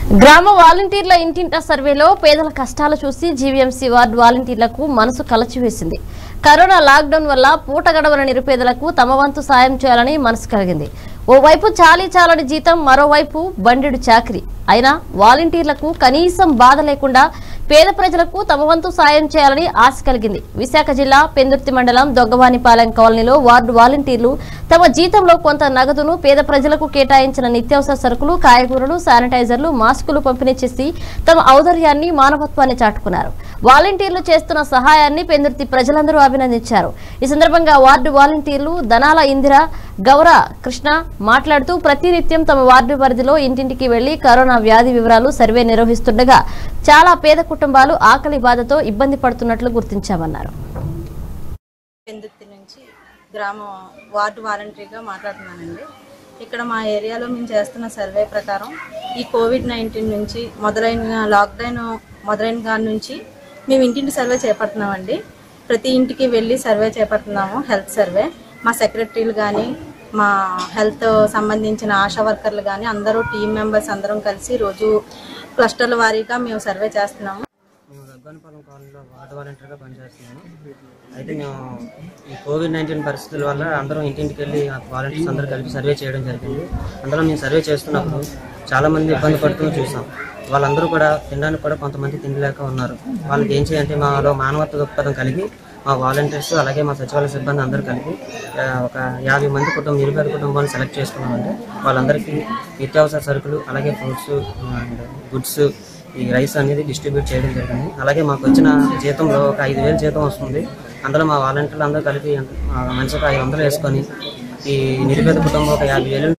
గ్రామ వాలంటీర్ల ఇంటింట సర్వేలో పేదల కష్టాలు చూసి జీవీఎంసీ వార్డు వాలంటీర్లకు మనసు కలచివేసింది కరోనా లాక్డౌన్ వల్ల పూట గడవల నిరుపేదలకు తమ వంతు సాయం చేయాలని మనసు కలిగింది ఓవైపు చాలీ చాలని జీతం మరోవైపు బండెడు చాకరీ అయినా వాలంటీర్లకు కనీసం బాధ లేకుండా పేద ప్రజలకు తమ వంతు సాయం చేయాలని ఆశ కలిగింది విశాఖ జిల్లా పెందుర్తి మండలం దొగ్గవానిపాలెం కాలనీలో వార్డు వాలంటీర్లు తమ జీతంలో కొంత నగదును పేద ప్రజలకు కేటాయించిన నిత్యావసర సరుకులు కాయగూరలు శానిటైజర్లు మాస్కులు పంపిణీ చేసి తమ ఔదర్యాన్ని మానవత్వాన్ని చాటుకున్నారు వాలంటీర్లు చేస్తున్న సహాయాన్ని పెందుర్తి ప్రజలందరూ అభినందించారు ఈ సందర్భంగా వార్డు వాలంటీర్లు దనాల ఇందిర గౌర కృష్ణ మాట్లాడుతూ ప్రతినిత్యం తమ వార్డు పరిధిలో ఇంటింటికి వెళ్లి కరోనా వ్యాధి వివరాలు సర్వే నిర్వహిస్తుండగా చాలా పేద కుటుంబాలు ఆకలి బాధతో ఇబ్బంది పడుతున్నట్లు గుర్తించామన్నారు పెందుర్తి నుంచి గ్రామ వార్డు వాలంటరీగా మాట్లాడుతున్నానండి ఇక్కడ మా ఏరియాలో మేము చేస్తున్న సర్వే ప్రకారం ఈ కోవిడ్ నైన్టీన్ నుంచి మొదలైన లాక్డౌన్ మొదలైన దాని నుంచి మేము ఇంటింటి సర్వే చేపడుతున్నామండి ప్రతి ఇంటికి వెళ్ళి సర్వే చేపడుతున్నాము హెల్త్ సర్వే మా సెక్రటరీలు కానీ మా హెల్త్ సంబంధించిన ఆశా వర్కర్లు కానీ అందరూ టీం మెంబర్స్ అందరం కలిసి రోజు క్లస్టర్ల వారీగా మేము సర్వే చేస్తున్నాము మేము గగ్గనపాలెం కాలనీలో వార్డు వాలంటీర్గా పనిచేస్తున్నాను అయితే మేము ఈ కోవిడ్ నైన్టీన్ పరిస్థితుల వల్ల అందరం ఇంటింటికి వెళ్ళి వాలంటీర్స్ అందరూ కలిపి సర్వే చేయడం జరిగింది అందులో మేము సర్వే చేస్తున్నప్పుడు చాలా మంది ఇబ్బంది పడుతూ చూసాం వాళ్ళందరూ కూడా తినడానికి కూడా కొంతమంది తినలేక ఉన్నారు వాళ్ళకి ఏం చేయాలంటే మాలో మానవత్వ దృక్పథం కలిగి మా వాలంటీర్స్ అలాగే మా సచివాలయ సిబ్బంది అందరూ కలిపి ఆ, ఒక యాభై మంది కుటుంబం నిరుపేద కుటుంబాన్ని సెలెక్ట్ చేసుకున్నామండి వాళ్ళందరికీ నిత్యావసర సరుకులు అలాగే ఫ్రూట్స్ అండ్ గుడ్స్ ఈ రైస్ అనేది డిస్ట్రిబ్యూట్ చేయడం జరిగింది అలాగే మాకు వచ్చిన జీతంలో ఒక ఐదు వేలు జీతం వస్తుంది అందులో మా వాలంటీర్లు అందరూ కలిపి ఆ, మనిషికి ఐదు వందలు వేసుకొని ఈ నిరుపేద కుటుంబం ఒక యాభై వేలు